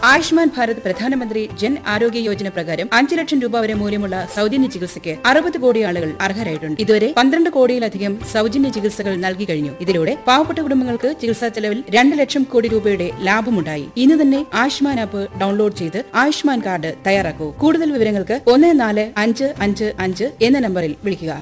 ആയുഷ്മാൻ ഭാരത് പ്രധാനമന്ത്രി ജൻ ആരോഗ്യ യോജന പ്രകാരം അഞ്ച് ലക്ഷം രൂപ വരെ മൂല്യമുള്ള സൗജന്യ ചികിത്സയ്ക്ക് അറുപത് കോടി ആളുകൾ അർഹരായിട്ടുണ്ട് ഇതുവരെ പന്ത്രണ്ട് കോടിയിലധികം സൗജന്യ ചികിത്സകൾ നൽകി കഴിഞ്ഞു ഇതിലൂടെ പാവപ്പെട്ട കുടുംബങ്ങൾക്ക് ചികിത്സാ ചെലവിൽ രണ്ട് ലക്ഷം കോടി രൂപയുടെ ലാഭമുണ്ടായി ഇന്ന് തന്നെ ആയുഷ്മാൻ ആപ്പ് ഡൗൺലോഡ് ചെയ്ത് ആയുഷ്മാൻ കാർഡ് തയ്യാറാക്കൂ കൂടുതൽ വിവരങ്ങൾക്ക് ഒന്ന് നാല് അഞ്ച് അഞ്ച് അഞ്ച് എന്ന നമ്പറിൽ വിളിക്കുക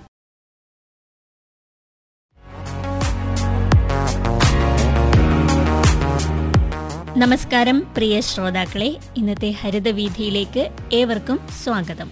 നമസ്കാരം പ്രിയ ശ്രോതാക്കളെ ഇന്നത്തെ ഹരിതവീഥിയിലേക്ക് ഏവർക്കും സ്വാഗതം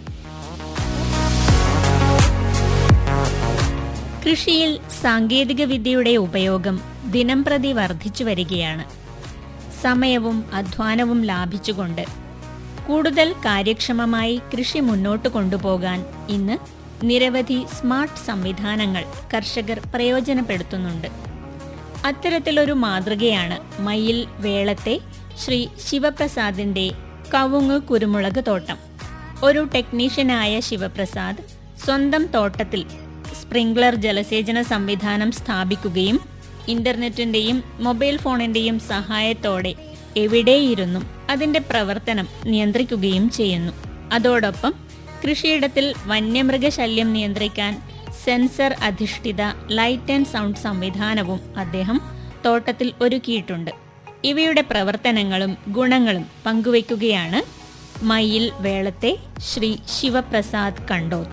കൃഷിയിൽ സാങ്കേതിക വിദ്യയുടെ ഉപയോഗം ദിനംപ്രതി വർദ്ധിച്ചു വരികയാണ് സമയവും അധ്വാനവും ലാഭിച്ചുകൊണ്ട് കൂടുതൽ കാര്യക്ഷമമായി കൃഷി മുന്നോട്ട് കൊണ്ടുപോകാൻ ഇന്ന് നിരവധി സ്മാർട്ട് സംവിധാനങ്ങൾ കർഷകർ പ്രയോജനപ്പെടുത്തുന്നുണ്ട് അത്തരത്തിലൊരു മാതൃകയാണ് മയിൽ വേളത്തെ ശ്രീ ശിവപ്രസാദിന്റെ കവുങ്ങ് കുരുമുളക് തോട്ടം ഒരു ടെക്നീഷ്യനായ ശിവപ്രസാദ് സ്വന്തം തോട്ടത്തിൽ സ്പ്രിംഗ്ലർ ജലസേചന സംവിധാനം സ്ഥാപിക്കുകയും ഇന്റർനെറ്റിന്റെയും മൊബൈൽ ഫോണിന്റെയും സഹായത്തോടെ എവിടെയിരുന്നും അതിന്റെ പ്രവർത്തനം നിയന്ത്രിക്കുകയും ചെയ്യുന്നു അതോടൊപ്പം കൃഷിയിടത്തിൽ വന്യമൃഗശല്യം നിയന്ത്രിക്കാൻ സെൻസർ അധിഷ്ഠിത ലൈറ്റ് ആൻഡ് സൗണ്ട് സംവിധാനവും അദ്ദേഹം തോട്ടത്തിൽ ഒരുക്കിയിട്ടുണ്ട് ഇവയുടെ പ്രവർത്തനങ്ങളും ഗുണങ്ങളും പങ്കുവയ്ക്കുകയാണ് മയിൽ വേളത്തെ ശ്രീ ശിവപ്രസാദ് കണ്ടോത്ത്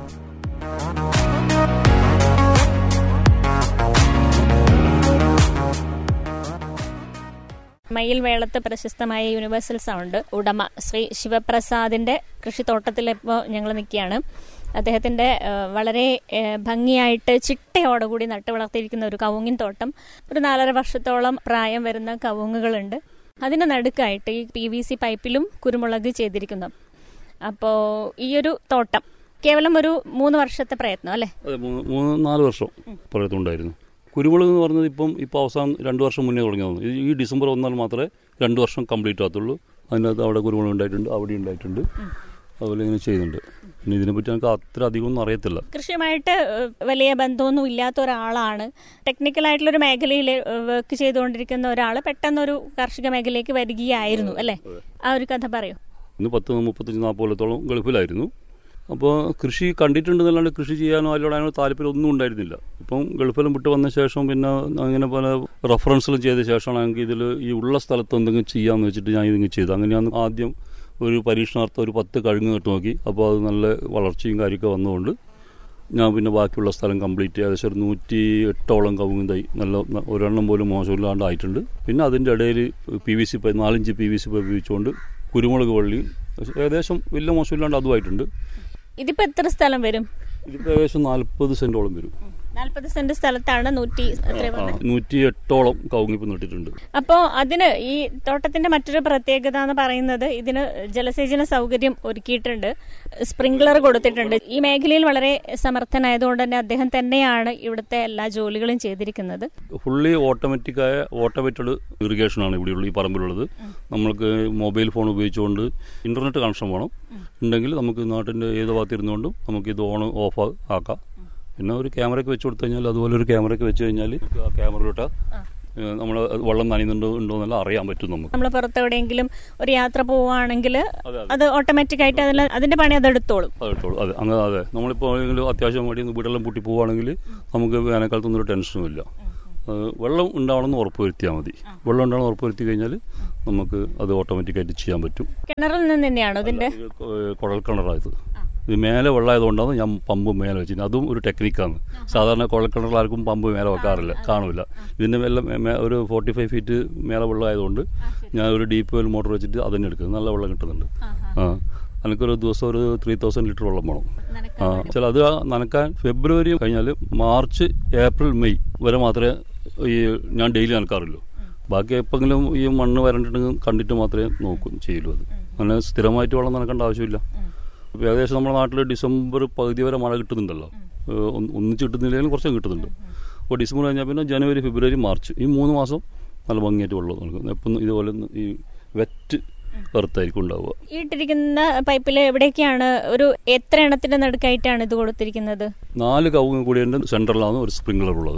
മയിൽ വേളത്ത് പ്രശസ്തമായ യൂണിവേഴ്സൽ സൗണ്ട് ഉടമ ശ്രീ ശിവപ്രസാദിന്റെ കൃഷിത്തോട്ടത്തിൽ ഇപ്പോൾ ഞങ്ങൾ നിൽക്കുകയാണ് അദ്ദേഹത്തിന്റെ ഏഹ്, വളരെ ഏഹ്, ഭംഗിയായിട്ട് ചിട്ടയോടുകൂടി നട്ടു വളർത്തിയിരിക്കുന്ന ഒരു കവുങ്ങിൻ തോട്ടം ഒരു നാലര വർഷത്തോളം പ്രായം വരുന്ന കവുങ്ങുകളുണ്ട് അതിന് നടുക്കായിട്ട് ഈ പി വി സി പൈപ്പിലും കുരുമുളക് ചെയ്തിരിക്കുന്നു അപ്പോൾ ഈ ഒരു തോട്ടം കേവലം ഒരു മൂന്ന് വർഷത്തെ പ്രയത്നം അല്ലേ അതെ മൂന്ന് മൂന്ന് നാല് വർഷം പുറത്തുണ്ടായിരുന്നു കുരുമുളക് എന്ന് പറഞ്ഞത് ഇപ്പം ഇപ്പോൾ അവസാനം രണ്ട് വർഷം മുന്നേ തുടങ്ങിയതാണ് ഈ- ഈ ഡിസംബർ ഒന്നാൽ മാത്രമേ രണ്ട് വർഷം കംപ്ലീറ്റ് ആകത്തുള്ളൂ അതിനകത്ത് അവിടെ കുരുമുളക് ഉണ്ടായിട്ടുണ്ട് അവിടെ ഉണ്ടായിട്ടുണ്ട് അതുപോലെ ഇങ്ങനെ ചെയ്യുന്നുണ്ട് പിന്നെ ഇതിനെപ്പറ്റി എനിക്ക് അത്ര അധികം ഒന്നും അറിയത്തില്ല കൃഷിയുമായിട്ട് ഏഹ്, വലിയ ബന്ധമൊന്നും ഇല്ലാത്ത ഒരാളാണ് ടെക്നിക്കൽ ഒരു മേഖലയിൽ വർക്ക് ചെയ്തുകൊണ്ടിരിക്കുന്ന ഒരാൾ പെട്ടെന്നൊരു കാർഷിക മേഖലയിലേക്ക് വരികയായിരുന്നു അല്ലേ ആ ഒരു കഥ പറയൂ ഇന്ന് പത്ത് മുപ്പത്തഞ്ച് നാൽപ്പത് കൊല്ലത്തോളം ഗൾഫിലായിരുന്നു അപ്പോൾ കൃഷി കണ്ടിട്ടുണ്ടെന്നല്ലാണ്ട് കൃഷി ചെയ്യാനോ അതിനോട് അതിനോട് താല്പര്യം ഒന്നും ഉണ്ടായിരുന്നില്ല ഇപ്പം ഗൾഫിലും വിട്ട് വന്ന ശേഷം പിന്നെ അങ്ങനെ പല റെഫറൻസുകളും ചെയ്ത ശേഷമാണ് എനിക്ക് ഇതിൽ ഈ ഉള്ള സ്ഥലത്ത് എന്തെങ്കിലും ചെയ്യാമെന്ന് വെച്ചിട്ട് ഞാൻ ഇതിങ്ങനെ ചെയ്തു അങ്ങനെയാണ് ആദ്യം ഒരു പരീക്ഷണാർത്ഥം ഒരു പത്ത് കഴുങ്ങ് നട്ട് നോക്കി അപ്പോൾ അത് നല്ല വളർച്ചയും കാര്യമൊക്കെ വന്നുകൊണ്ട് ഞാൻ പിന്നെ ബാക്കിയുള്ള സ്ഥലം കംപ്ലീറ്റ് ഏകദേശം ഒരു നൂറ്റി എട്ടോളം കവുങ്ങും തൈ നല്ല ന- ഒരെണ്ണം പോലും മോശമില്ലാണ്ട് ആയിട്ടുണ്ട് പിന്നെ അതിൻ്റെ ഇടയിൽ പി വി സി പൈപ്പ് നാലഞ്ച് പി വി സി പൈപ്പ് ഉപയോഗിച്ചുകൊണ്ട് കുരുമുളക് വള്ളി ഏകദേശം വലിയ മോശമില്ലാണ്ട് അതുമായിട്ടുണ്ട് ഇതിപ്പോ എത്ര സ്ഥലം വരും ഇതിപ്പോൾ ഏകദേശം നാൽപ്പത് സെൻറ്റോളം വരും നാൽപ്പത് സെന്റ് സ്ഥലത്താണ് നൂറ്റി എത്രയാ ആ, പറഞ്ഞത്? നൂറ്റി എട്ടോളം കവുങ്ങിപ്പോൾ നട്ടിട്ടുണ്ട് അപ്പോ അതിന് ഈ തോട്ടത്തിന്റെ മറ്റൊരു പ്രത്യേകത എന്ന് പറയുന്നത് ഇതിന് ജലസേചന സൗകര്യം ഒരുക്കിയിട്ടുണ്ട് സ്പ്രിംഗ്ലർ കൊടുത്തിട്ടുണ്ട് ഈ മേഖലയിൽ വളരെ സമർത്ഥനായതുകൊണ്ട് തന്നെ അദ്ദേഹം തന്നെയാണ് ഇവിടുത്തെ എല്ലാ ജോലികളും ചെയ്തിരിക്കുന്നത് ഫുള്ളി ഓട്ടോമാറ്റിക്കായ ഓട്ടോമേറ്റഡ് ഇറിഗേഷനാണ് ഇവിടെയുള്ള ഈ പറമ്പിലുള്ളത് നമ്മൾക്ക് മൊബൈൽ ഫോൺ ഉപയോഗിച്ചുകൊണ്ട് ഇന്റർനെറ്റ് കണക്ഷൻ വേണം ഉണ്ടെങ്കിൽ നമുക്ക് നാട്ടിൻ്റെ ഏത് ഭാഗത്ത് ഇരുന്നുകൊണ്ടും നമുക്ക് ഇത് ഓൺ ഓഫ് ആക്കാം പിന്നെ ഒരു ക്യാമറയ്ക്ക് വെച്ച് കൊടുത്തു കഴിഞ്ഞാൽ അതുപോലെ ഒരു ക്യാമറയ്ക്ക് വെച്ച് കഴിഞ്ഞാൽ ആ ക്യാമറയിലോട്ട് നമ്മൾ വെള്ളം നനയുന്നുണ്ടോ ഉണ്ടോ എന്നെല്ലാം അറിയാൻ പറ്റും നമുക്ക് നമ്മൾ പുറത്തെവിടെയെങ്കിലും ഒരു യാത്ര പോവുകയാണെങ്കിൽ അത് ഓട്ടോമാറ്റിക് ആയിട്ട് അതിൽ അതിന്റെ പണി അത് എടുത്തോളും അതെടുത്തോളൂ അതെ അങ്ങനെ അതെ നമ്മളിപ്പോൾ ഏതെങ്കിലും അത്യാവശ്യം വേണ്ടി ഒന്ന് വീടെല്ലാം പൂട്ടി പോവുകയാണെങ്കിൽ നമുക്ക് വേനൽക്കാലത്തൊന്നും ഒരു ടെൻഷനും ഇല്ല അത് വെള്ളം ഉണ്ടാവണമെന്ന് ഉറപ്പ് വരുത്തിയാൽ മതി വെള്ളം ഉണ്ടാവണം ഉറപ്പ് വരുത്തി കഴിഞ്ഞാൽ നമുക്ക് അത് ഓട്ടോമാറ്റിക്കായിട്ട് ചെയ്യാൻ പറ്റും കിണറിൽ നിന്ന് തന്നെയാണോ ഇതിന്റെ ഇത് കൊ- കുഴൽ കിണറായത് ഇത് മേലെ വെള്ളമായതുകൊണ്ടാണ് ഞാൻ പമ്പ് മേലെ വെച്ചിരുന്നത് അതും ഒരു ടെക്നിക്കാണ് സാധാരണ കുഴൽ കിണറിലാർക്കും പമ്പ് മേലെ വെക്കാറില്ല കാണില്ല ഇതിൻ്റെ മേലെ മേ- മേ- ഒരു ഫോർട്ടി ഫൈവ് ഫീറ്റ് മേലെ വെള്ളമായതുകൊണ്ട് ഞാൻ ഒരു ഡീപ്പ് വെൽ മോട്ടർ വെച്ചിട്ട് അതന്നെ എടുക്കുന്നത് നല്ല വെള്ളം കിട്ടുന്നുണ്ട് ആ എനിക്കൊരു ദിവസം ഒരു ത്രീ തൗസൻഡ് ലിറ്റർ വെള്ളം വേണം ആ ചില അത് നനക്കാൻ ഫെബ്രുവരി കഴിഞ്ഞാൽ മാർച്ച് ഏപ്രിൽ മെയ് വരെ മാത്രമേ ഈ ഞാൻ ഡെയിലി നനക്കാറുള്ളൂ ബാക്കി എപ്പോഴെങ്കിലും ഈ മണ്ണ് വരണ്ടിട്ടുണ്ടെങ്കിൽ കണ്ടിട്ട് മാത്രമേ നോക്കൂ ചെയ്യുള്ളൂ അത് അങ്ങനെ സ്ഥിരമായിട്ട് വെള്ളം നനക്കേണ്ട ആവശ്യമില്ല ഇപ്പോൾ ഏകദേശം നമ്മുടെ നാട്ടിൽ ഡിസംബർ പകുതി വരെ മഴ കിട്ടുന്നുണ്ടല്ലോ ഏഹ് ഒന്ന് ഒന്നിച്ച് കിട്ടുന്നില്ലെങ്കിലും കുറച്ച് കിട്ടുന്നുണ്ട് അപ്പോൾ ഡിസംബർ കഴിഞ്ഞാൽ പിന്നെ ജനുവരി ഫെബ്രുവരി മാർച്ച് ഈ മൂന്ന് മാസം നല്ല ഭംഗിയായിട്ട് വെള്ളം നൽകും എപ്പം ഇതുപോലെ ഈ വെറ്റ് എർത്തായിരിക്കും ഉണ്ടാവുക ഈ ഇട്ടിരിക്കുന്ന പൈപ്പിൽ എവിടേക്കാണ് ഒരു എത്ര എണ്ണത്തിന്റെ നടുക്കായിട്ടാണ് ഇത് കൊടുത്തിരിക്കുന്നത് നാല് കവുങ്ങ് കൂടിയതിൻ്റെ സെൻറ്ററിലാണ് ഒരു സ്പ്രിംഗ്ലർ ഉള്ളത്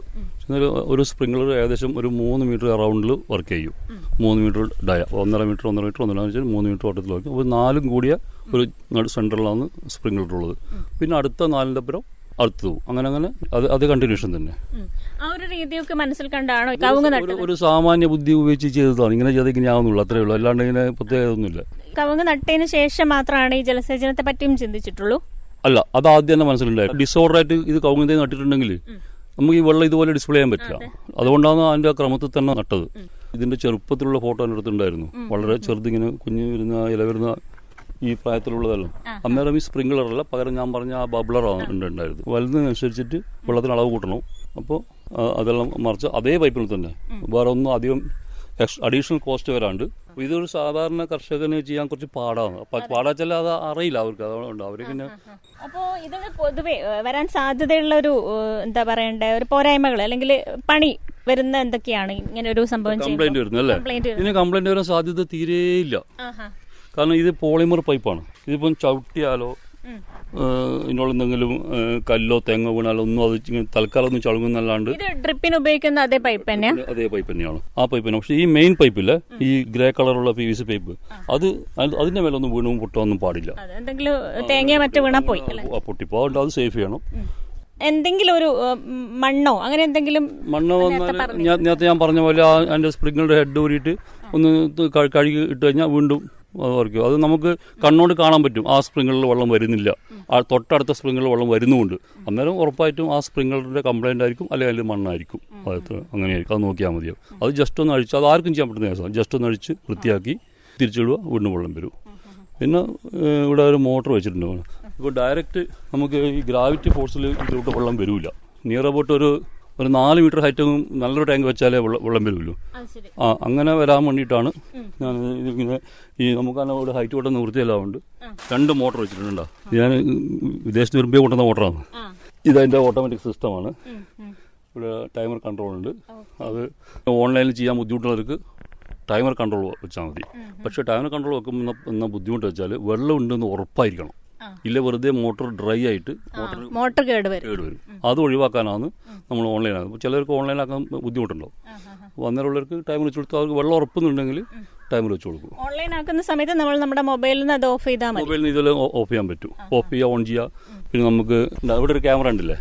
ഇന്നൊരു ഒരു സ്പ്രിംഗ്ലർ ഏകദേശം ഒരു മൂന്ന് മീറ്റർ അറൗണ്ടിൽ വർക്ക് ചെയ്യും മൂന്ന് മീറ്റർ ഡയ ഒന്നര മീറ്റർ ഒന്നര മീറ്റർ ഒന്നര വെച്ചാൽ മൂന്ന് മീറ്റർ ഓട്ടത്തിൽ വയ്ക്കും അപ്പോൾ നാലും കൂടിയ ഒരു നടു സെൻറ്ററിലാണ് സ്പ്രിംഗ്ലർ ഉള്ളത് പിന്നെ അടുത്ത നാലിൻ്റെ അപ്പുറം അടുത്ത് പോകും അങ്ങനെ അങ്ങനെ അത് അത് കണ്ടിന്യൂഷൻ തന്നെ ഉം. ആ ഒരു രീതിയൊക്കെ മനസ്സിൽ കണ്ടാണോ കവുങ്ങ് ഒരു നട്ടത് ഒരു സാമാന്യ ബുദ്ധി ഉപയോഗിച്ച് ചെയ്തതാണ് ഇങ്ങനെ ചെയ്ത് ഇങ്ങനെ ആവുന്നുള്ളൂ അത്രേ ഉള്ളൂ അല്ലാണ്ട് ഇങ്ങനെ പ്രത്യേകത ഒന്നുമില്ല കവുങ്ങ് നട്ടതിന് ശേഷം മാത്രമാണ് ഈ ജലസേചനത്തെ പറ്റിയും ചിന്തിച്ചിട്ടുള്ളൂ അല്ല അത് ആദ്യം തന്നെ മനസ്സിലുണ്ടായി ഡിസോർഡർ ആയിട്ട് ഇത് കൗങ്ങന്തേ നട്ടിട്ടുണ്ടെങ്കിൽ നമുക്ക് ഈ വെള്ളം ഇതുപോലെ ഡിസ്പ്ലേ ചെയ്യാൻ പറ്റില്ല അതുകൊണ്ടാണ് അതിന്റെ ആ ക്രമത്തിൽ തന്നെ നട്ടത് ഇതിന്റെ ചെറുപ്പത്തിലുള്ള ഫോട്ടോ എൻ്റെ അടുത്തുണ്ടായിരുന്നു വളരെ ചെറുതിങ്ങനെ കുഞ്ഞു വരുന്ന ഇല വരുന്ന ഈ പ്രായത്തിലുള്ളതെല്ലാം അന്നേരം ഈ സ്പ്രിംഗ്ലറല്ല പകരം ഞാൻ പറഞ്ഞ ആ ബബ്ലറാണ് ഉണ്ടായിരുന്നു വലുതിനനുസരിച്ചിട്ട് വെള്ളത്തിന് അളവ് കൂട്ടണം അപ്പോൾ അതെല്ലാം മറിച്ച് അതേ പൈപ്പിൽ തന്നെ വേറെ ഒന്നും അധികം അഡീഷണൽ കോസ്റ്റ് വരാണ്ട് ഇതൊരു സാധാരണ കർഷകന് ചെയ്യാൻ കുറച്ച് പാടാണ് അപ്പൊ പാടാച്ചാൽ അത് അറിയില്ല അവർക്ക് അതുകൊണ്ട് അവർക്ക് പിന്നെ അപ്പോ ഇതിന് പൊതുവെ ഏഹ്, വരാൻ സാധ്യതയുള്ള ഒരു ഏഹ്, എന്താ പറയണ്ടേ ഒരു പോരായ്മകൾ അല്ലെങ്കിൽ പണി വരുന്ന എന്തൊക്കെയാണ് ഇങ്ങനെ ഒരു സംഭവം കംപ്ലൈന്റ് വരുന്നു അല്ലേ കംപ്ലൈന്റ് ഇതിന് കംപ്ലൈന്റ് വരാൻ സാധ്യത തീരെയില്ല കാരണം ഇത് പോളിമർ പൈപ്പാണ് ഇതിപ്പം ചവിട്ടിയാലോ ഏഹ്, ഇതിനുള്ള എന്തെങ്കിലും ഏഹ്, കല്ലോ തെങ്ങോ വീണാലോ ഒന്നും അത് ഇങ്ങനെ തൽക്കാലം ഒന്നും ചളുങ്ങുന്നല്ലാണ്ട് ഇത് ഡ്രിപ്പിന് ഉപയോഗിക്കുന്ന അതേ പൈപ്പ് തന്നെയാ അതേ പൈപ്പ് തന്നെയാണ് ആ പൈപ്പ് തന്നെ പക്ഷേ ഈ മെയിൻ പൈപ്പില്ലേ ഈ ഗ്രേ കളറുള്ള പി വി സി പൈപ്പ് അത് അത് അതിന്റെ മേലെ ഒന്നും വീണും പൊട്ടൊന്നും പാടില്ല അത് എന്തെങ്കിലും തേങ്ങയോ മറ്റോ വീണാ പോയി അല്ലേ ആ പൊട്ടിപ്പോ അതുകൊണ്ട് അത് സേഫ് ചെയ്യണം എന്തെങ്കിലും ഒരു ഏഹ്, മണ്ണോ അങ്ങനെ എന്തെങ്കിലും മണ്ണ് വന്നാൽ ഞാൻ നേരത്തെ ഞാൻ പറഞ്ഞ പോലെ ആ അതിന്റെ സ്പ്രിംഗിളുടെ ഹെഡ് ഊരിയിട്ട് ഒന്ന് ഇത് ക- കഴുകി ഇട്ട് കഴിഞ്ഞാൽ വീണ്ടും അത് വരയ്ക്കും അത് നമുക്ക് കണ്ണോട് കാണാൻ പറ്റും ആ സ്പ്രിംഗിളിൽ വെള്ളം വരുന്നില്ല ആ തൊട്ടടുത്ത സ്പ്രിംഗിളിൽ വെള്ളം വരുന്നുമുണ്ട് അന്നേരം ഉറപ്പായിട്ടും ആ സ്പ്രിംഗിളിന്റെ കംപ്ലൈന്റ് ആയിരിക്കും അല്ലെങ്കിൽ അതിൽ മണ്ണായിരിക്കും അത് അങ്ങനെയായിരിക്കും അത് നോക്കിയാൽ മതിയാവും അത് ജസ്റ്റ് ഒന്ന് അഴിച്ച് അത് ആർക്കും ചെയ്യാൻ പറ്റുന്ന കേസാണ് ജസ്റ്റ് ഒന്ന് അഴിച്ച് വൃത്തിയാക്കി തിരിച്ചിടുക വീണ്ടും വെള്ളം വരും പിന്നെ ഏഹ്, ഇവിടെ ഒരു മോട്ടർ വെച്ചിട്ടുണ്ട് ഇപ്പോൾ ഡയറക്റ്റ് നമുക്ക് ഈ ഗ്രാവിറ്റി ഫോഴ്സിൽ ഇതിലോട്ട് വെള്ളം വരില്ല നിയർ അബൌട്ട് ഒരു ഒരു നാല് മീറ്റർ ഹൈറ്റും നല്ലൊരു ടാങ്ക് വെച്ചാലേ വെള്ളം വെള്ളം വരുള്ളൂ ആ അങ്ങനെ വരാൻ വേണ്ടിയിട്ടാണ് ഞാൻ ഇതിങ്ങനെ ഈ നമുക്ക് തന്നെ ഒരു ഹൈറ്റ് കൊണ്ട നിവൃത്തിയെല്ലാമുണ്ട് രണ്ട് മോട്ടർ വെച്ചിട്ടുണ്ട് ഞാൻ വിദേശത്ത് വരുമ്പോൾ കൊണ്ടുവന്ന മോട്ടറാണ് ഇതതിൻ്റെ ഓട്ടോമാറ്റിക് സിസ്റ്റമാണ് ഇവിടെ ടൈമർ കൺട്രോൾ ഉണ്ട് അത് ഓൺലൈനിൽ ചെയ്യാൻ ബുദ്ധിമുട്ടുള്ളവർക്ക് ടൈമർ കൺട്രോൾ വെച്ചാൽ മതി പക്ഷേ ടൈമർ കൺട്രോൾ വെക്കുമ്പോൾ എന്ന ബുദ്ധിമുട്ട് വെച്ചാൽ വെള്ളം ഉണ്ടെന്ന് ഉറപ്പായിരിക്കണം ഇല്ല വെറുതെ മോട്ടോർ ഡ്രൈ ആയിട്ട് മോട്ടോർ മോട്ടർ കേട് വരും കേട് വരും അത് ഒഴിവാക്കാനാണ് നമ്മൾ ഓൺലൈനാകുന്നത് അപ്പോൾ ചിലർക്ക് ഓൺലൈനാക്കാൻ ബുദ്ധിമുട്ടുണ്ടാവും അപ്പോൾ അന്നേരമുള്ളവർക്ക് ടൈമർ വെച്ച് കൊടുത്താൽ അവർക്ക് വെള്ളം ഉറപ്പുന്നുണ്ടെങ്കിൽ ടൈമർ വെച്ച് കൊടുക്കും ഓൺലൈൻ ആക്കുന്ന സമയത്ത് നമ്മൾ നമ്മുടെ മൊബൈലിൽ നിന്ന് അത് ഓഫ് ചെയ്താൽ മതി മൊബൈലിൽ നിന്ന് ഇതെല്ലാം ഓഫ് ചെയ്യാൻ പറ്റും ഓഫ് ചെയ്യുക ഓൺ ചെയ്യുക പിന്നെ നമുക്ക് എന്താ, ഇവിടെ ഒരു ക്യാമറ ഉണ്ടല്ലേ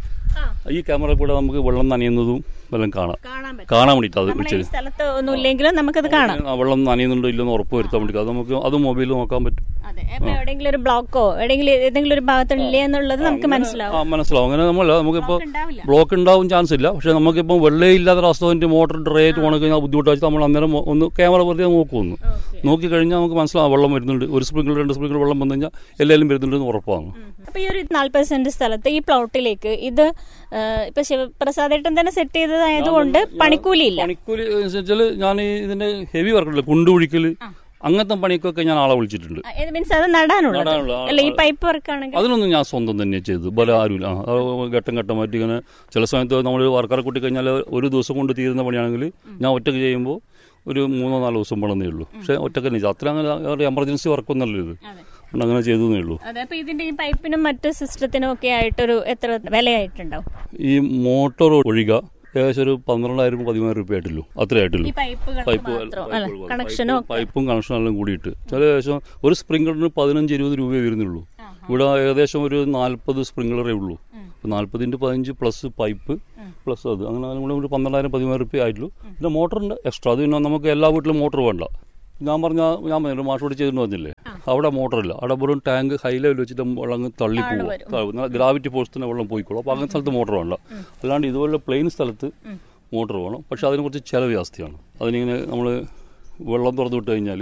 ഈ ക്യാമറ കൂടെ നമുക്ക് വെള്ളം നനയുന്നതും എല്ലാം കാണാം കാണാൻ പറ്റും കാണാൻ വേണ്ടിയിട്ട് അത് നമ്മളെ ഈ വെച്ച് സ്ഥലത്ത് ഒന്നും ഇല്ലെങ്കിലും നമുക്കത് കാണാം ആ വെള്ളം നനയുന്നുണ്ടോ ഇല്ലെന്ന് ഉറപ്പ് വരുത്താൻ വേണ്ടി അത് നമുക്ക് അത് മൊബൈലിൽ നോക്കാൻ പറ്റും അതെ അപ്പൊ എവിടെയെങ്കിലും ഒരു ബ്ലോക്കോ എവിടെയെങ്കിലും ഏതെങ്കിലും ഒരു ഭാഗത്ത് ഇല്ലേ എന്നുള്ളത് നമുക്ക് മനസ്സിലാവും ആ മനസ്സിലാവും അങ്ങനെ നമ്മളല്ല നമുക്കിപ്പോൾ ഉണ്ടാവില്ല ബ്ലോക്ക് ഉണ്ടാവും ചാൻസ് ഇല്ല പക്ഷെ നമുക്കിപ്പോൾ വെള്ളേ ഇല്ലാത്ത അവസ്ഥ മോട്ടർ ഡ്രൈ ആയിട്ട് പോകണം കഴിഞ്ഞാൽ ബുദ്ധിമുട്ടാച്ച് നമ്മൾ അന്നേരം ഒന്ന് ക്യാമറ വെറുതെ നോക്കുമെന്ന് നോക്കി കഴിഞ്ഞാൽ നമുക്ക് മനസ്സിലാവും വെള്ളം വരുന്നുണ്ട് ഒരു സ്പ്രിംഗിൾ രണ്ട് സ്പ്രിംഗിൾ വെള്ളം വന്നു കഴിഞ്ഞാൽ എല്ലാവരും വരുന്നുണ്ടെന്ന് ഉറപ്പാണ് അപ്പൊ ഈ ഒരു നാല്പത് സെന്റ് സ്ഥലത്ത് ഈ പ്ലോട്ടിലേക്ക് ഇത് ആ, ഇപ്പൊ ശിവപ്രസാദേട്ടൻ തന്നെ സെറ്റ് ചെയ്തതായതുകൊണ്ട് പണിക്കൂലിയില്ല പണിക്കൂലി വെച്ചാൽ ഞാൻ ഈ ഇതിന്റെ ഹെവി വർക്കുണ്ടല്ലോ കുണ്ടുകുഴിക്കൽ അങ്ങനത്തെ പണിക്കൊക്കെ ഞാൻ ആളെ വിളിച്ചിട്ടുണ്ട് മീൻസ് അത് നടാനുള്ളത് നടാനുള്ള ആ- അല്ല ഈ പൈപ്പ് വർക്ക് ആണെങ്കിൽ അതിനൊന്നും ഞാൻ സ്വന്തം തന്നെ ചെയ്തത് ബല ആരുമില്ല ആ, അത് ഘട്ടം ഘട്ടമായിട്ട് ഇങ്ങനെ ചില സമയത്ത് നമ്മൾ വർക്കറെ കൂട്ടി കഴിഞ്ഞാൽ ഒരു ദിവസം കൊണ്ട് തീരുന്ന പണിയാണെങ്കിൽ ഞാൻ ഒറ്റയ്ക്ക് ചെയ്യുമ്പോൾ ഒരു മൂന്നോ നാലോ ദിവസം വേണമെന്നേ ഉള്ളൂ പക്ഷെ ഒറ്റയ്ക്ക് തന്നെ ചെയ്തു അത്ര അങ്ങനെ എമർജൻസി വർക്കൊന്നല്ല ഇത് അതുകൊണ്ട് അങ്ങനെ ചെയ്തതേ ഉള്ളൂ അതെ അപ്പൊ ഇതിന്റെ ഈ പൈപ്പിനും മറ്റ് സിസ്റ്റത്തിനും ഒക്കെ ആയിട്ടൊരു എത്ര വിലയായിട്ടുണ്ടാവും ഈ മോട്ടോർ ഒഴിക ഏകദേശം ഒരു പന്ത്രണ്ടായിരം പതിമൂവായിരം രൂപ ആയിട്ടുള്ളൂ അത്രേ ആയിട്ടുള്ളൂ ഈ പൈപ്പുകൾ പൈപ്പ് മാത്രം അല്ല പൈപ്പുകൾ, കണക്ഷനോ പൈപ്പും- പൈപ്പും കണക്ഷനും എല്ലാം കൂടിയിട്ട് ചില ഏകദേശം ഒരു സ്പ്രിംഗ്ലറിന് പതിനഞ്ച് ഇരുപത് രൂപയെ വരുന്നുള്ളൂ ഇവിടെ ഏകദേശം ഒരു നാൽപ്പത് സ്പ്രിംഗ്ലറേ ഉള്ളൂ നാൽപ്പതിൻ്റെ പതിനഞ്ച് പ്ലസ് പൈപ്പ് പ്ലസ് അത് അങ്ങനെ അങ്ങനെ കൂടെ ഒരു പന്ത്രണ്ടായിരം പതിമൂവായിരം രൂപ ആയിട്ടുള്ളൂ പിന്നെ മോട്ടറിൻ്റെ എക്സ്ട്രാ അത് പിന്നെ നമുക്ക് എല്ലാ വീട്ടിലും മോട്ടർ വേണ്ട ഞാൻ പറഞ്ഞ ഞാൻ പറഞ്ഞു മാഷോട് ചെയ്തിട്ട് പറഞ്ഞില്ലേ അവിടെ മോട്ടറില്ല അവിടെ വെറും ടാങ്ക് ഹൈ ലെവൽ വെച്ചിട്ട് വെള്ളം അങ്ങ് തള്ളി പോകും ഗ്രാവിറ്റി ഫോഴ്സ് തന്നെ വെള്ളം പോയിക്കോളും അപ്പോൾ അങ്ങനെ സ്ഥലത്ത് മോട്ടർ വേണ്ട അല്ലാണ്ട് ഇതുപോലെ പ്ലെയിൻ സ്ഥലത്ത് മോട്ടർ വേണം പക്ഷെ അതിന് കുറച്ച് ചിലവ് ജാസ്തിയാണ് അതിനിങ്ങനെ നമ്മൾ വെള്ളം തുറന്നു വിട്ട് കഴിഞ്ഞാൽ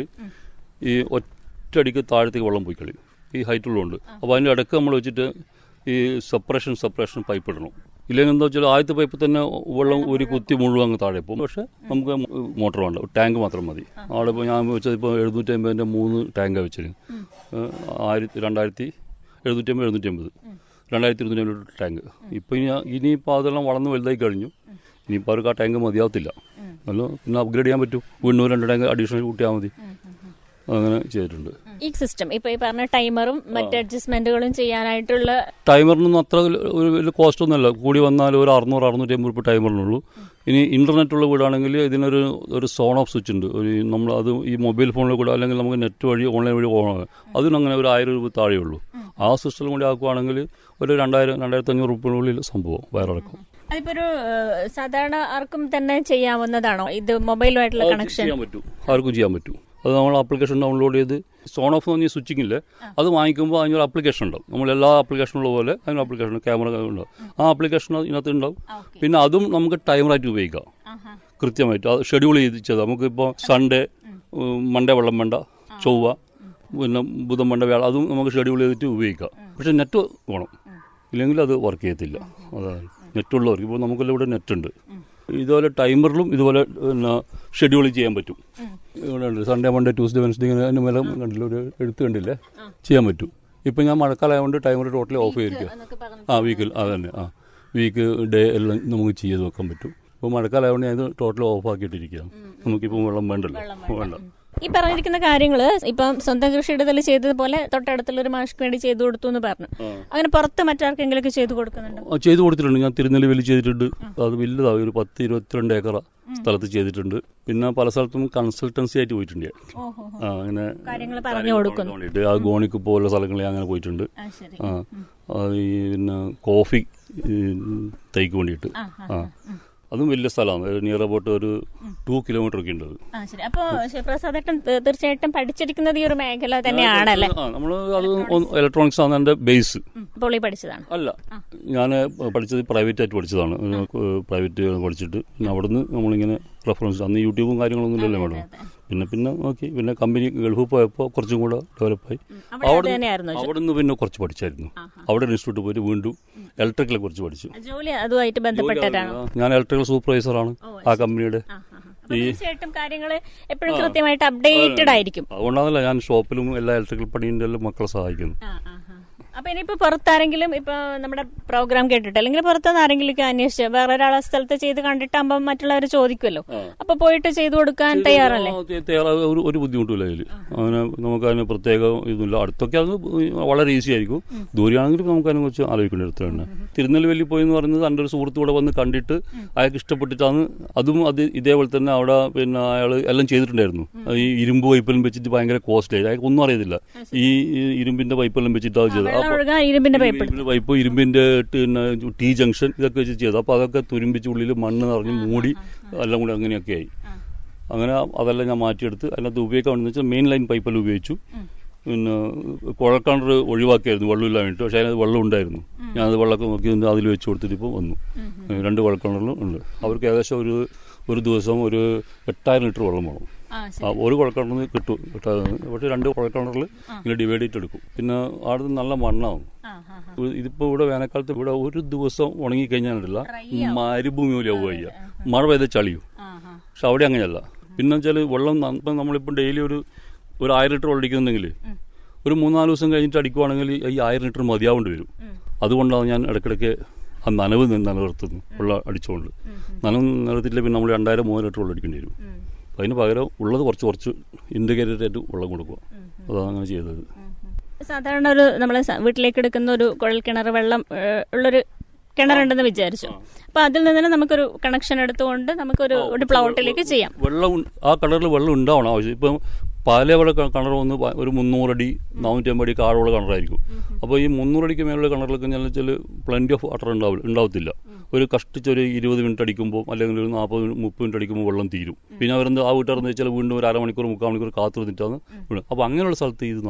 ഈ ഒറ്റയടിക്ക് താഴത്തേക്ക് വെള്ളം പോയി കളയും ഈ ഹൈറ്റുള്ളതുകൊണ്ട് അപ്പോൾ അതിൻ്റെ ഇടയ്ക്ക് നമ്മൾ വെച്ചിട്ട് ഈ സെപ്പറേഷൻ സെപ്പറേഷൻ പൈപ്പ് ഇടണം ഇല്ലെങ്കിൽ എന്താ വെച്ചാൽ ആദ്യത്തെ പൈപ്പ് തന്നെ വെള്ളം ഒരു കുത്തി മുഴുവൻ അങ്ങ് താഴെ പോകും പക്ഷേ നമുക്ക് മോട്ടർ വേണ്ട ടാങ്ക് മാത്രം മതി അവിടെ ഇപ്പോൾ ഞാൻ വെച്ചത് ഇപ്പോൾ എഴുന്നൂറ്റി അമ്പതിൻ്റെ മൂന്ന് ടാങ്കാണ് വെച്ചത് ആയിരത്തി രണ്ടായിരത്തി എഴുന്നൂറ്റി അമ്പത് എഴുന്നൂറ്റി അമ്പത് രണ്ടായിരത്തി ഇരുന്നൂറ്റി അമ്പത് ടാങ്ക് ഇപ്പോൾ ഇനി ഇനിയിപ്പോൾ അതെല്ലാം വളർന്ന് വലുതായി കഴിഞ്ഞു ഇനിയിപ്പോൾ അവർക്ക് ആ ടാങ്ക് മതിയാവത്തില്ല നല്ല പിന്നെ അപ്ഗ്രേഡ് ചെയ്യാൻ പറ്റും വീണ്ടും രണ്ട് ടാങ്ക് അഡീഷണൽ കൂട്ടിയാൽ മതി അങ്ങനെ ചെയ്തിട്ടുണ്ട് ഈ സിസ്റ്റം ഇപ്പൊ ഈ പറഞ്ഞ ടൈമറും മറ്റ് അഡ്ജസ്റ്റ്മെന്റുകളും ചെയ്യാനായിട്ടുള്ള ടൈമറിനൊന്നും അത്ര ഒരു വലിയ കോസ്റ്റ് ഒന്നുമല്ല കൂടി വന്നാൽ ഒരു അറുന്നൂറ് അറുന്നൂറ്റി അമ്പത് രൂപ ടൈമറിനുള്ളൂ ഇനി ഇന്റർനെറ്റ് ഉള്ള വീടാണെങ്കിൽ ഇതിനൊരു ഒരു സോൺ ഓഫ് സ്വിച്ച് ഉണ്ട് ഒരു നമ്മൾ അത് ഈ മൊബൈൽ ഫോണിൽ കൂടെ അല്ലെങ്കിൽ നമുക്ക് നെറ്റ് വഴി ഓൺലൈൻ വഴി ഓൺ ആകാം അതിനങ്ങനെ ഒരു ആയിരം രൂപ താഴെ ഉള്ളൂ ആ സിസ്റ്റം കൂടി ആക്കുവാണെങ്കിൽ ഒരു രണ്ടായിരം രണ്ടായിരത്തി അഞ്ഞൂറ് രൂപയുടെ സംഭവം വയറിറക്കും അതിപ്പോ ഒരു ഏഹ്, സാധാരണ ആർക്കും തന്നെ ചെയ്യാവുന്നതാണോ ഇത് മൊബൈലുമായിട്ടുള്ള കണക്ഷൻ ചെയ്യാൻ പറ്റും ആർക്കും ചെയ്യാൻ പറ്റും അത് നമ്മൾ ആപ്ലിക്കേഷൻ ഡൗൺലോഡ് ചെയ്ത് സോൺ ഓഫ് എന്ന് പറഞ്ഞ സ്വിച്ചിങ് ഇല്ലേ അത് വാങ്ങിക്കുമ്പോൾ അതിനൊരു ആപ്ലിക്കേഷൻ ഉണ്ടാവും നമ്മൾ എല്ലാ ആപ്ലിക്കേഷനുള്ള പോലെ അതിന് ആപ്ലിക്കേഷൻ ക്യാമറ ഉണ്ടാവും ആ ആപ്ലിക്കേഷൻ ഇതിനകത്ത് ഉണ്ടാവും പിന്നെ അതും നമുക്ക് ടൈമറായിട്ട് ഉപയോഗിക്കാം കൃത്യമായിട്ട് അത് ഷെഡ്യൂൾ ചെയ്ത് നമുക്കിപ്പോൾ സൺഡേ മൺഡേ വെള്ളം വേണ്ട ചൊവ്വ പിന്നെ ബുധൻ വേണ്ട വ്യാഴം അതും നമുക്ക് ഷെഡ്യൂൾ ചെയ്തിട്ട് ഉപയോഗിക്കാം പക്ഷെ നെറ്റ് വേണം ഇല്ലെങ്കിൽ അത് വർക്ക് ചെയ്യത്തില്ല അതാണ് നെറ്റുള്ളവർക്ക് ഇപ്പോൾ നമുക്കെല്ലാം ഇവിടെ നെറ്റ് ഉണ്ട് ഇതുപോലെ ടൈമറിലും ഇതുപോലെ പിന്നെ ഷെഡ്യൂൾ ചെയ്യാൻ പറ്റും ഇവിടെ ഉണ്ട് സൺഡേ മൺഡേ ട്യൂസ്ഡേ വെൻസ്ഡേ ഇങ്ങനെ അതിന് മേലെ കണ്ടില്ല ഒരു എഴുത്ത് കണ്ടില്ലേ ചെയ്യാൻ പറ്റും ഇപ്പം ഞാൻ മഴക്കാലമായതുകൊണ്ട് ടൈമർ ടോട്ടലി ഓഫ് ചെയ്തിരിക്കുക ആ വീക്കിൽ അത് തന്നെ ആ വീക്ക് ഡേ എല്ലാം നമുക്ക് ചെയ്ത് വെക്കാൻ പറ്റും ഇപ്പോൾ മഴക്കാലമായതുകൊണ്ട് ഞാൻ ഇത് ടോട്ടൽ ഓഫ് ആക്കിയിട്ടിരിക്കുകയാണ് നമുക്കിപ്പോൾ വെള്ളം വേണ്ടല്ലോ വേണ്ട ഈ പറഞ്ഞിരിക്കുന്ന കാര്യങ്ങള് ഇപ്പം സ്വന്തം കൃഷിയിടത്തിൽ ചെയ്തതുപോലെ തൊട്ടടുത്തുള്ള ഒരു മാഷ്ക്ക് വേണ്ടി ചെയ്തു കൊടുത്തു എന്ന് പറഞ്ഞു അങ്ങനെ പുറത്ത് മറ്റാർക്കെങ്കിലും ചെയ്തു കൊടുക്കുന്നുണ്ടോ ആ, ചെയ്തു കൊടുത്തിട്ടുണ്ട് ഞാൻ തിരുനെല്ലിവേലി ചെയ്തിട്ടുണ്ട് അത് വലുതാണ് ഒരു പത്ത് ഇരുപത്തിരണ്ട് ഏക്കറ സ്ഥലത്ത് ചെയ്തിട്ടുണ്ട് പിന്നെ പല സ്ഥലത്തും കൺസൾട്ടൻസി ആയിട്ട് പോയിട്ടുണ്ട് ഞാൻ. ഓഹോ ആ അങ്ങനെ കാര്യങ്ങൾ പറഞ്ഞു കൊടുക്കുന്നു വേണ്ടിയിട്ട് ആ ഗോണിക്ക് പോലുള്ള സ്ഥലങ്ങളിൽ അങ്ങനെ പോയിട്ടുണ്ട് ആ ശരി ആ ആ, ഈ പിന്നെ കോഫി ഈ, തൈക്ക് വേണ്ടിയിട്ട് ആ അതും വലിയ സ്ഥലമാണ് നിയർ അബൌട്ട് ഒരു ടു കിലോമീറ്റർ ഒക്കെ ഉണ്ട് അത് ആ ശരി അപ്പൊ ശിവപ്രസാദേട്ടൻ തീ- തീർച്ചയായിട്ടും പഠിച്ചിരിക്കുന്നത് ഈ ഒരു മേഖല തന്നെയാണല്ലേ ആ നമ്മൾ അത് ഇലക്ട്രോണിക്സ് ആണ് എൻ്റെ ബേസ് പൊളി പഠിച്ചതാണ് അല്ല ഞാൻ പഠിച്ചത് പ്രൈവറ്റ് ആയിട്ട് പഠിച്ചതാണ് പ്രൈവറ്റ് പഠിച്ചിട്ട് പിന്നെ അവിടുന്ന് നമ്മളിങ്ങനെ റെഫറൻസ് അന്ന് യൂട്യൂബും കാര്യങ്ങളൊന്നും ഇല്ലല്ലോ മേഡം പിന്നെ പിന്നെ നോക്കി പിന്നെ കമ്പനി ഗൾഫിൽ പോയപ്പോൾ കുറച്ചും കൂടെ ഡെവലപ്പായി അവിടെ അത് തന്നെയായിരുന്നു അവിടുന്ന് പിന്നെ കുറച്ച് പഠിച്ചായിരുന്നു അവിടെ ഇൻസ്റ്റിറ്റ്യൂട്ട് പോയിട്ട് വീണ്ടും ഇലക്ട്രിക്കലെ കുറിച്ച് പഠിച്ചു ജോലി അതുമായിട്ട് ബന്ധപ്പെട്ടിട്ടാണ് ഞാൻ ഇലക്ട്രിക്കൽ സൂപ്പർവൈസറാണ് ആ കമ്പനിയുടെ അപ്പൊ തീർച്ചയായിട്ടും കാര്യങ്ങൾ എപ്പോഴും കൃത്യമായിട്ട് അപ്ഡേറ്റഡ് ആയിരിക്കും അതുകൊണ്ടാണല്ലോ ഞാൻ ഷോപ്പിലും എല്ലാ ഇലക്ട്രിക്കൽ പണീൻ്റെ എല്ലാം മക്കളെ സഹായിക്കുന്നു അപ്പൊ ഇനിയിപ്പോ പുറത്താരെങ്കിലും ഇപ്പൊ നമ്മുടെ പ്രോഗ്രാം കേട്ടിട്ട് അല്ലെങ്കിൽ പുറത്തുനിന്ന് ആരെങ്കിലും അന്വേഷിച്ച് വേറെ ഒരാളെ സ്ഥലത്ത് ചെയ്ത് കണ്ടിട്ടാകുമ്പോൾ മറ്റുള്ളവർ ചോദിക്കുമല്ലോ അപ്പൊ പോയിട്ട് ചെയ്തു കൊടുക്കാൻ തയ്യാറല്ലേ ആ, തെ- തയ്യാറാ- ഒരു ഒരു ബുദ്ധിമുട്ടില്ല അതിൽ അങ്ങനെ നമുക്ക് അതിന് പ്രത്യേക ഇതൊന്നുമില്ല അടുത്തൊക്കെ അത് വളരെ ഈസി ആയിരിക്കും ദൂരെയാണെങ്കിലും നമുക്ക് അതിനെ കുറിച്ച് ആലോചിക്കേണ്ട അടുത്ത് തന്നെ തിരുനെൽവേലി പോയി എന്ന് പറയുന്നത് എൻ്റെ ഒരു സുഹൃത്ത് കൂടെ വന്ന് കണ്ടിട്ട് അയാൾക്ക് ഇഷ്ടപ്പെട്ടിട്ടാണ് അതും അത് ഇതേപോലെ തന്നെ അവിടെ പിന്നെ അയാൾ എല്ലാം ചെയ്തിട്ടുണ്ടായിരുന്നു അത് ഈ ഇരുമ്പ് പൈപ്പെല്ലാം വെച്ചിട്ട് ഭയങ്കര കോസ്റ്റ്ലി അയാൾക്ക് ഒന്നും അറിയത്തില്ല ഈ ഈ ഇരുമ്പിന്റെ പൈപ്പെല്ലാം വെച്ചിട്ടാണ് ചെയ്തത് വെള്ളം ഒഴുകാൻ ഇരുമ്പിന്റെ പൈപ്പ് ഇരുമ്പിന്റെ പൈപ്പ് ഇരുമ്പിന്റെ പിന്നെ ടി ജംഗ്ഷൻ ഇതൊക്കെ വെച്ച് ചെയ്തു അപ്പോൾ അതൊക്കെ തുരുമ്പിച്ച് ഉള്ളിൽ മണ്ണ് നിറഞ്ഞ് മൂടി എല്ലാം കൂടി അങ്ങനെയൊക്കെ ആയി അങ്ങനെ അതെല്ലാം ഞാൻ മാറ്റിയെടുത്ത് അതിനകത്ത് ഉപയോഗിക്കാൻ വെച്ചാൽ മെയിൻ ലൈൻ പൈപ്പെല്ലാം ഉപയോഗിച്ചു പിന്നെ കുഴൽക്കിണർ ഒഴിവാക്കിയായിരുന്നു വെള്ളമില്ല വേണ്ടിയിട്ട് പക്ഷേ അതിനകത്ത് വെള്ളം ഉണ്ടായിരുന്നു ഞാനത് വെള്ളമൊക്കെ നോക്കി നിന്ന് അതിൽ വെച്ച് കൊടുത്തിട്ട് ഇപ്പോൾ വന്നു രണ്ട് കുഴൽക്കിണറിലും ഉണ്ട് അവർക്ക് ഏകദേശം ഒരു ഒരു ദിവസം ഒരു എട്ടായിരം ലിറ്റർ വെള്ളം വേണം ആ, ഒരു കുഴൽക്കിണറിന് കിട്ടും എട്ടായിരം. പക്ഷേ രണ്ട് കുഴൽക്കിണറിൽ ഇങ്ങനെ ഡിവൈഡ് ചെയ്തിട്ട് എടുക്കും പിന്നെ അവിടെ നല്ല മണ്ണാവും ഇതിപ്പോ ഇവിടെ വേനൽക്കാലത്ത് ഇവിടെ ഒരു ദിവസം ഉണങ്ങി കഴിഞ്ഞാലില്ല മരുഭൂമി പോലെ ആവുക മഴ പെയ്ത ചളിയും പക്ഷെ അവിടെ അങ്ങനെയല്ല പിന്നെ വെച്ചാൽ വെള്ളം ന- ഇപ്പം നമ്മളിപ്പം ഡെയിലി ഒരു ഒരു ആയിരം ലിറ്റർ വെള്ളം അടിക്കുന്നുണ്ടെങ്കിൽ ഒരു മൂന്നാല് ദിവസം കഴിഞ്ഞിട്ട് അടിക്കുവാണെങ്കിൽ ഈ ആയിരം ലിറ്റർ മതിയാവേണ്ടി വരും അതുകൊണ്ടാണ് ഞാൻ ഇടയ്ക്കിടയ്ക്ക് ആ നനവ് നി- നിലനിർത്തുന്നു വെള്ളം അടിച്ചുകൊണ്ട് നനവ് നിലനിർത്തിയില്ല പിന്നെ നമ്മൾ രണ്ടായിരം മൂന്ന് ലിറ്റർ വെള്ളം അടിക്കേണ്ടി വരും അപ്പം അതിന് പകരം ഉള്ളത് കുറച്ച് കുറച്ച് ഇൻഡിക്കേറ്റഡ് ആയിട്ട് വെള്ളം കൊടുക്കുക അതാണ് അങ്ങനെ ചെയ്തത് സാധാരണ ഒരു നമ്മളെ സ- വീട്ടിലേക്ക് എടുക്കുന്ന ഒരു കുഴൽ കിണർ വെള്ളം ഏഹ്, ഉള്ളൊരു കിണറുണ്ടെന്ന് വിചാരിച്ചു അപ്പൊ അതിൽ നിന്ന് തന്നെ നമുക്കൊരു കണക്ഷൻ എടുത്തുകൊണ്ട് നമുക്കൊരു ഒരു പ്ലോട്ടിലേക്ക് ചെയ്യാം വെള്ളം ഉൺ- ആ കിണറിൽ വെള്ളം ഉണ്ടാവണം ആവശ്യം ഇപ്പം പാല അവിടെ കിണർ വന്ന് പ- ഒരു മുന്നൂറടി നാനൂറ്റി അമ്പത് അടി ആഴമുള്ള കിണറായിരിക്കും അപ്പോൾ ഈ മുന്നൂറടിക്ക് മേലുള്ള കിണറിലൊക്കെ ഞാൻ വെച്ചാൽ പ്ലൻറ്റി ഓഫ് വാട്ടർ ഉണ്ടാവില്ല ഉണ്ടാവത്തില്ല ഒരു കഷ്ടിച്ച് ഒരു ഇരുപത് മിനിറ്റ് അടിക്കുമ്പോൾ അല്ലെങ്കിൽ ഒരു നാൽപ്പത് മുപ്പത് മിനിറ്റ് അടിക്കുമ്പോൾ വെള്ളം തീരും പിന്നെ അവരെന്ത് ആ വീട്ടുകാരെന്ന് വെച്ചാൽ വീണ്ടും ഒരു അരമണിക്കൂർ മുക്കാൽ മണിക്കൂർ കാത്തു നിന്നിട്ടാണ് അപ്പോൾ അങ്ങനെയുള്ള സ്ഥലത്ത് ഇത്